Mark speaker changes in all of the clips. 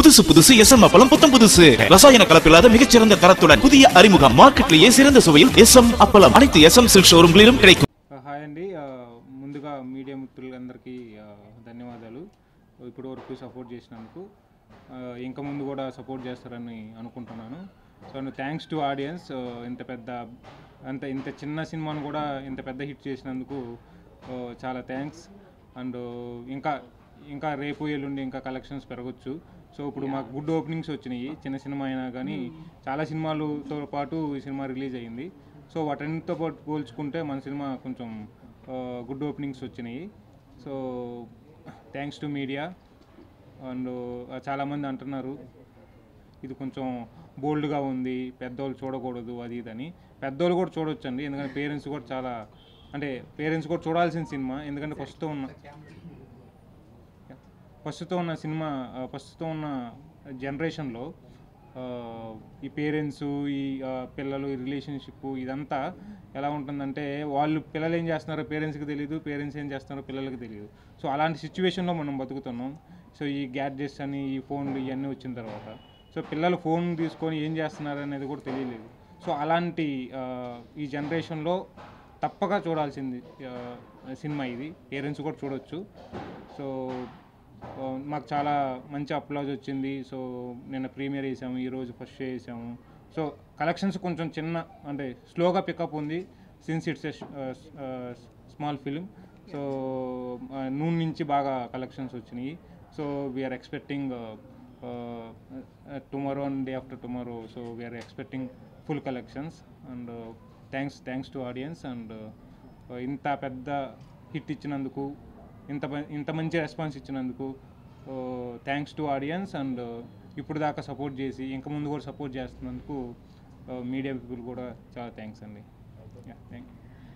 Speaker 1: புதுசு புதுசு S M அப்பளம் புத்தம் புதுசு ரசாயன கலப்பில்லாத மிகச்சிறந்த தரத்துடன் புதிய அறிமுகம் மார்க்கெட்லேயே சிறந்த சுவையில் எஸ் எம் அப்பளம் அனைத்து எஸ் எம் சில்க் ஷோரூம்களிலும் கிடைக்கும்
Speaker 2: హాయ్ అండి ఆ, ముందుగా మీడియా మిత్రులందరికీ ఆ, ధన్యవాదాలు ఇప్పటి వరకు సపోర్ట్ చేసినందుకు ఆ, ఇంకా ముందు కూడా సపోర్ట్ చేస్తారని అనుకుంటున్నాను సో థ్యాంక్స్ టు ఆడియన్స్ ఇంత పెద్ద అంత ఇంత చిన్న సినిమాను కూడా ఇంత పెద్ద హిట్ చేసినందుకు ఆ, చాలా థ్యాంక్స్ అండ్ ఇంకా ఇంకా రేపు ఎల్లుండి ఇంకా కలెక్షన్స్ పెరగచ్చు సో ఇప్పుడు మాకు గుడ్ ఓపెనింగ్స్ వచ్చినాయి చిన్న సినిమా అయినా కానీ చాలా సినిమాలతో పాటు ఈ సినిమా రిలీజ్ అయ్యింది సో వాటన్నిటితో పాటు పోల్చుకుంటే మన సినిమా కొంచెం గుడ్ ఓపెనింగ్స్ వచ్చినాయి so thanks to media and చాలామంది అంటున్నారు ఇది కొంచెం బోల్డ్గా ఉంది పెద్దోళ్ళు చూడకూడదు అది ఇది అని పెద్దోళ్ళు కూడా చూడొచ్చండి ఎందుకంటే పేరెంట్స్ కూడా చాలా అంటే పేరెంట్స్ కూడా చూడాల్సిన సినిమా ఎందుకంటే ప్రస్తుతం ఉన్న ప్రస్తుతం ఉన్న సినిమా ఆ, ప్రస్తుతం ఉన్న జనరేషన్లో ఆ, ఈ పేరెంట్స్ ఈ ఆ, పిల్లలు ఈ రిలేషన్షిప్ ఇదంతా ఎలా ఉంటుందంటే వాళ్ళు పిల్లలు ఏం చేస్తున్నారో పేరెంట్స్కి తెలియదు పేరెంట్స్ ఏం చేస్తున్నారో పిల్లలకి తెలియదు సో అలాంటి సిచ్యువేషన్లో మనం బతుకుతున్నాం సో ఈ గ్యాడ్జెట్స్ అని ఈ ఫోన్లు ఇవన్నీ వచ్చిన తర్వాత సో పిల్లలు ఫోన్ తీసుకొని ఏం చేస్తున్నారు అనేది కూడా తెలియలేదు సో అలాంటి ఆ, ఈ జనరేషన్లో తప్పక చూడాల్సింది ఆ, సినిమా ఇది పేరెంట్స్ కూడా చూడొచ్చు సో ఆ, మాకు చాలా మంచి అప్లాజ్ వచ్చింది సో నిన్న ప్రీమియర్ వేసాము ఈరోజు ఫస్ట్ షో వేసాము సో కలెక్షన్స్ కొంచెం చిన్న అంటే స్లోగా పికప్ ఉంది since it's small film so noon నుంచి బాగా కలెక్షన్స్ వచ్చినాయి so we are expecting tomorrow and day after tomorrow so we are expecting full collections and thanks thanks to audience and ఇంత పెద్ద హిట్ ఇచ్చినందుకు ఇంత మం- ఇంత మంచి రెస్పాన్స్ ఇచ్చినందుకు థ్యాంక్స్ టు ఆడియన్స్ అండ్ ఇప్పుడు దాకా సపోర్ట్ చేసి ఇంకా ముందు కూడా సపోర్ట్ చేస్తున్నందుకు మీడియా పీపుల్ కూడా చాలా థ్యాంక్స్ అండి thank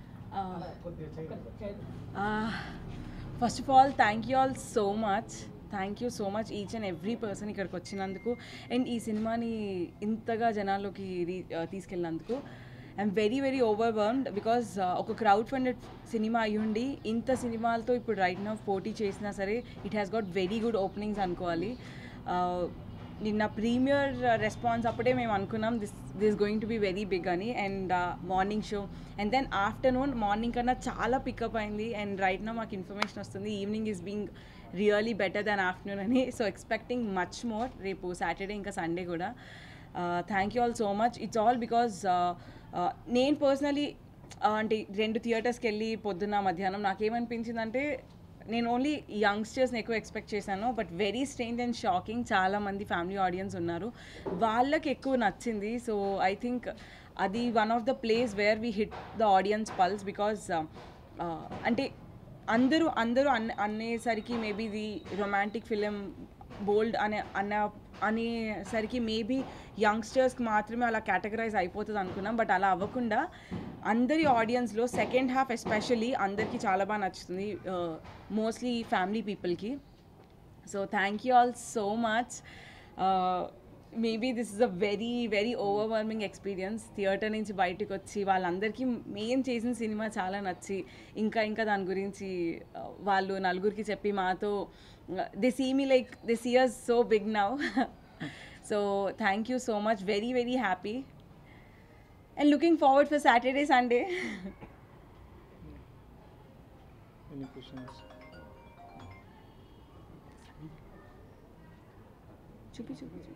Speaker 3: first of all thank you all so much thank you so much each and every person ఇక్కడికి వచ్చినందుకు అండ్ ఈ సినిమాని ఇంతగా జనాల్లోకి రీ తీసుకెళ్ళినందుకు I'm very very overwhelmed because ఒక క్రౌడ్ ఫండెడ్ సినిమా అయ్యుండి ఇంత సినిమాలతో ఇప్పుడు రైట్ నా పోటీ చేసినా సరే it has got very good openings అనుకోవాలి Uh, నిన్న ప్రీమియర్ రెస్పాన్స్ అప్పుడే మేము అనుకున్నాం this this going to be very big అని and morning show and then afternoon morning కన్నా చాలా పికప్ అయింది అండ్ రైట్ నా మాకు ఇన్ఫర్మేషన్ వస్తుంది evening is being really better than afternoon అని సో ఎక్స్పెక్టింగ్ మచ్ మోర్ రేపు సాటర్డే ఇంకా సండే కూడా thank you all so much it's all because నేను పర్సనలీ అంటే రెండు థియేటర్స్కి వెళ్ళి పొద్దున్న మధ్యాహ్నం నాకేమనిపించిందంటే నేను ఓన్లీ యంగ్స్టర్స్ని ఎక్కువ ఎక్స్పెక్ట్ చేశాను but very strange and shocking చాలా మంది ఫ్యామిలీ ఆడియన్స్ ఉన్నారు వాళ్ళకి ఎక్కువ నచ్చింది సో ఐ థింక్ అది one of the place where we hit the audience pulse because అంటే అందరూ అందరూ అన్ అనేసరికి మేబీ ఇది రొమాంటిక్ ఫిలిం బోల్డ్ అనే అన్న అనేసరికి మేబీ యంగ్స్టర్స్కి మాత్రమే అలా కేటగరైజ్ అయిపోతుంది అనుకున్నాం బట్ అలా అవ్వకుండా అందరి ఆడియన్స్లో సెకండ్ హాఫ్ ఎస్పెషల్లీ అందరికీ చాలా బాగా నచ్చుతుంది మోస్ట్లీ ఫ్యామిలీ పీపుల్కి so thank you all so much maybe this is a very very overwhelming experience theatre నుంచి బయటకు వచ్చి వాళ్ళందరికీ మెయిన్ చేసిన సినిమా చాలా నచ్చి ఇంకా ఇంకా దాని గురించి uh, వాళ్ళు నలుగురికి చెప్పి మాతో they see me like they see us so big now so thank you so much very very happy and looking forward for Saturday Sunday
Speaker 2: any questions
Speaker 3: చూపి చూపి చూపి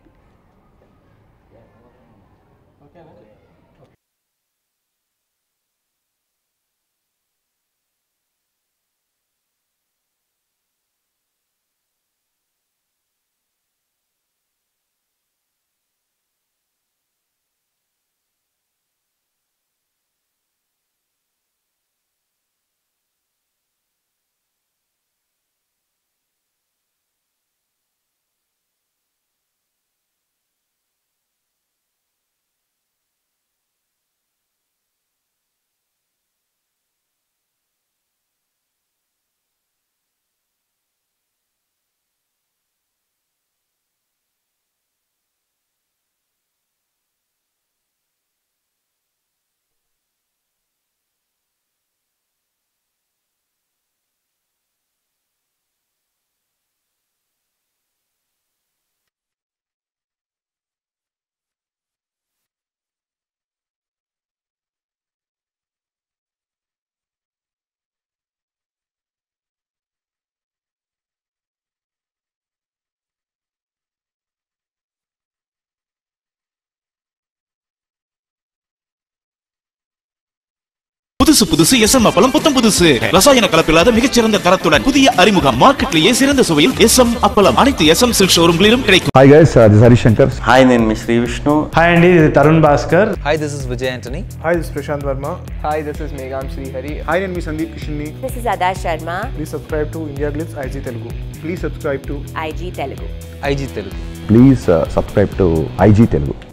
Speaker 1: புதுசு புதுசு எஸ் எம் அப்பளம் புத்தம் புதுசு ரசாயன கலப்பில்லாத மிகச்சிறந்த தரத்துடன் புதிய அறிமுகம் மார்க்கெட்லேயே சிறந்த சுவையில் எஸ் எம் அப்பளம் அனைத்து எஸ் எம் சில்க் ஷோரூம்களிலும் கிடைக்கும்
Speaker 4: hi guys this Harishankar
Speaker 5: hi నేను మీ శ్రీ విష్ణు
Speaker 6: హాయ్ అండి ఇది Tarun Bhaskar
Speaker 7: Hi, this is Vijay Antony.
Speaker 8: Hi, this is Prashant Verma.
Speaker 9: Hi, this is Megham Srihari.
Speaker 8: Hi, నేను మీ సందీప్ కిషన్ని
Speaker 10: This is Ada Sharma,
Speaker 8: please subscribe to India Glitz IG Telugu please subscribe to
Speaker 10: IG Telugu.
Speaker 7: IG Telugu.
Speaker 4: Please subscribe to IG Telugu